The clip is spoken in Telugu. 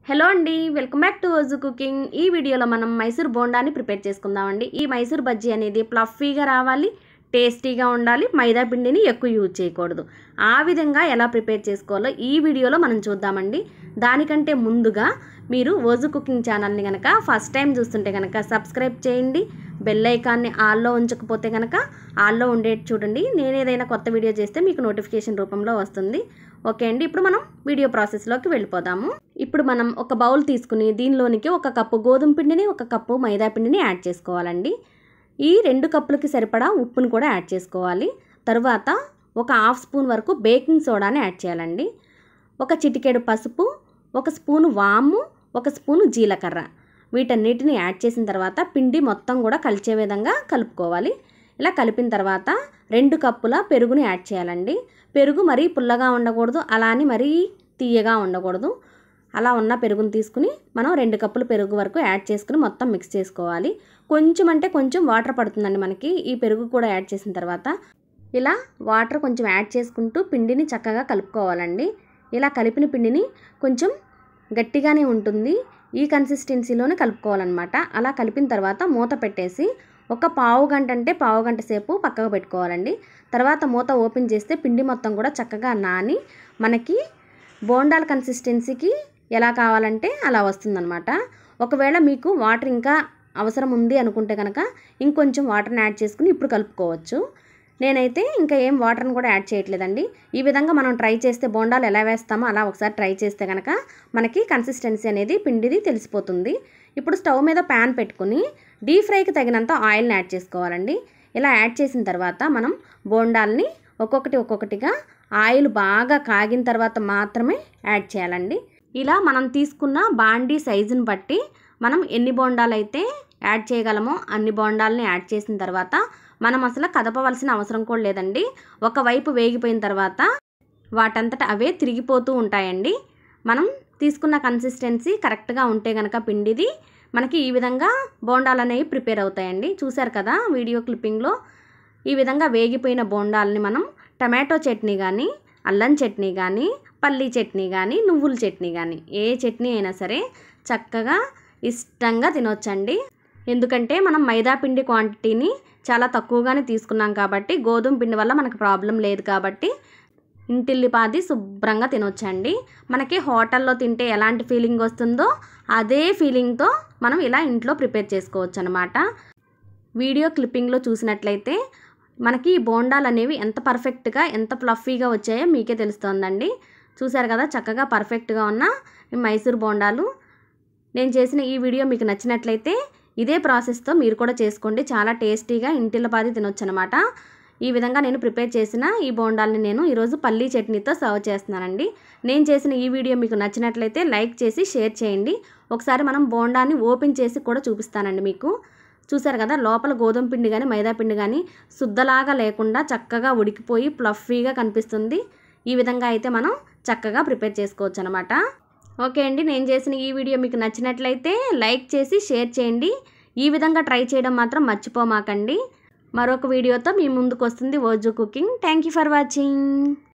హలో అండి welcome back to Oju cooking ఈ వీడియోలో మనం మైసూర్ బోండాని ప్రిపేర్ చేసుకుందామండి ఈ మైసూర్ బజ్జీ అనేది ప్లఫీగా రావాలి టేస్టీగా ఉండాలి మైదా పిండిని ఎక్కువ యూజ్ చేయకూడదు ఆ విధంగా ఎలా ప్రిపేర్ చేసుకోవాలో ఈ వీడియోలో మనం చూద్దామండి దానికంటే ముందుగా మీరు ఓజు కుకింగ్ ఛానల్ని కనుక ఫస్ట్ టైం చూస్తుంటే కనుక సబ్స్క్రైబ్ చేయండి బెల్ ఐకాన్ని ఆల్లో ఉంచకపోతే కనుక ఆల్లో ఉండేది చూడండి నేను ఏదైనా కొత్త వీడియో చేస్తే మీకు నోటిఫికేషన్ రూపంలో వస్తుంది ఓకే అండి ఇప్పుడు మనం వీడియో ప్రాసెస్లోకి వెళ్ళిపోదాము ఇప్పుడు మనం ఒక బౌల్ తీసుకుని దీనిలోనికి ఒక కప్పు గోధుమ పిండిని ఒక కప్పు మైదా పిండిని యాడ్ చేసుకోవాలండి ఈ రెండు కప్పులకి సరిపడా ఉప్పును కూడా యాడ్ చేసుకోవాలి తర్వాత ఒక హాఫ్ స్పూన్ వరకు బేకింగ్ సోడాని యాడ్ చేయాలండి ఒక చిటికెడు పసుపు ఒక స్పూను వాము ఒక స్పూను జీలకర్ర వీటన్నిటిని యాడ్ చేసిన తర్వాత పిండి మొత్తం కూడా కలిసే విధంగా కలుపుకోవాలి ఇలా కలిపిన తర్వాత రెండు కప్పుల పెరుగుని యాడ్ చేయాలండి పెరుగు మరీ పుల్లగా ఉండకూడదు అలా అని మరీ తీయగా ఉండకూడదు అలా ఉన్న పెరుగుని తీసుకుని మనం రెండు కప్పులు పెరుగు వరకు యాడ్ చేసుకుని మొత్తం మిక్స్ చేసుకోవాలి కొంచెం అంటే కొంచెం వాటర్ పడుతుందండి మనకి ఈ పెరుగు కూడా యాడ్ చేసిన తర్వాత ఇలా వాటర్ కొంచెం యాడ్ చేసుకుంటూ పిండిని చక్కగా కలుపుకోవాలండి ఇలా కలిపిన పిండిని కొంచెం గట్టిగానే ఉంటుంది ఈ కన్సిస్టెన్సీలోనే కలుపుకోవాలన్నమాట అలా కలిపిన తర్వాత మూత పెట్టేసి ఒక పావు గంట అంటే పావు గంట సేపు పక్కకు పెట్టుకోవాలండి తర్వాత మూత ఓపెన్ చేస్తే పిండి మొత్తం కూడా చక్కగా నాని మనకి బోండాల కన్సిస్టెన్సీకి ఎలా కావాలంటే అలా వస్తుందన్నమాట ఒకవేళ మీకు వాటర్ ఇంకా అవసరం ఉంది అనుకుంటే కనుక ఇంకొంచెం వాటర్ని యాడ్ చేసుకుని ఇప్పుడు కలుపుకోవచ్చు నేనైతే ఇంకా ఏం వాటర్ని కూడా యాడ్ చేయట్లేదండి ఈ విధంగా మనం ట్రై చేస్తే బోండాలు ఎలా వేస్తామో అలా ఒకసారి ట్రై చేస్తే కనుక మనకి కన్సిస్టెన్సీ అనేది పిండిది తెలిసిపోతుంది ఇప్పుడు స్టవ్ మీద ప్యాన్ పెట్టుకుని డీప్ ఫ్రైకి తగినంత ఆయిల్ని యాడ్ చేసుకోవాలండి ఇలా యాడ్ చేసిన తర్వాత మనం బోండాల్ని ఒక్కొక్కటి ఒక్కొక్కటిగా ఆయిల్ బాగా కాగిన తర్వాత మాత్రమే యాడ్ చేయాలండి ఇలా మనం తీసుకున్న బాండీ సైజుని బట్టి మనం ఎన్ని బోండాలు అయితే యాడ్ చేయగలమో అన్ని బోండాలని యాడ్ చేసిన తర్వాత మనం అసలు కదపవలసిన అవసరం కూడా లేదండి ఒకవైపు వేగిపోయిన తర్వాత వాటంతట అవే తిరిగిపోతూ ఉంటాయండి మనం తీసుకున్న కన్సిస్టెన్సీ కరెక్ట్గా ఉంటే కనుక పిండిది మనకి ఈ విధంగా బోండాలు అనేవి ప్రిపేర్ అవుతాయండి చూశారు కదా వీడియో క్లిప్పింగ్లో ఈ విధంగా వేగిపోయిన బోండాలని మనం టమాటో చట్నీ కానీ అల్లం చట్నీ కానీ పల్లీ చట్నీ కానీ నువ్వుల చట్నీ కానీ ఏ చట్నీ అయినా సరే చక్కగా ఇష్టంగా తినొచ్చండి ఎందుకంటే మనం మైదా పిండి క్వాంటిటీని చాలా తక్కువగానే తీసుకున్నాం కాబట్టి గోధుమ పిండి వల్ల మనకు ప్రాబ్లం లేదు కాబట్టి ఇంటిల్లిపాది శుభ్రంగా తినొచ్చండి మనకి హోటల్లో తింటే ఎలాంటి ఫీలింగ్ వస్తుందో అదే ఫీలింగ్తో మనం ఇలా ఇంట్లో ప్రిపేర్ చేసుకోవచ్చు అనమాట వీడియో క్లిప్పింగ్లో చూసినట్లయితే మనకి ఈ బోండాలు అనేవి ఎంత పర్ఫెక్ట్గా ఎంత ఫ్లఫీగా వచ్చాయో మీకే తెలుస్తుందండి చూసారు కదా చక్కగా పర్ఫెక్ట్గా ఉన్న ఈ మైసూర్ బోండాలు నేను చేసిన ఈ వీడియో మీకు నచ్చినట్లయితే ఇదే ప్రాసెస్తో మీరు కూడా చేసుకోండి చాలా టేస్టీగా ఇంటిల్లపాది తినొచ్చు అనమాట ఈ విధంగా నేను ప్రిపేర్ చేసిన ఈ బోండాల్ని నేను ఈరోజు పల్లీ చట్నీతో సర్వ్ చేస్తున్నానండి నేను చేసిన ఈ వీడియో మీకు నచ్చినట్లయితే లైక్ చేసి షేర్ చేయండి ఒకసారి మనం బోండాన్ని ఓపెన్ చేసి కూడా చూపిస్తానండి మీకు చూసారు కదా లోపల గోధుమ పిండి కానీ మైదా పిండి కానీ శుద్ధలాగా లేకుండా చక్కగా ఉడికిపోయి ప్లఫీగా కనిపిస్తుంది ఈ విధంగా అయితే మనం చక్కగా ప్రిపేర్ చేసుకోవచ్చు అనమాట ఓకే అండి నేను చేసిన ఈ వీడియో మీకు నచ్చినట్లయితే లైక్ చేసి షేర్ చేయండి ఈ విధంగా ట్రై చేయడం మాత్రం మర్చిపోమాకండి మరొక వీడియోతో మీ ముందుకు వస్తుంది Oju cooking thank you for watching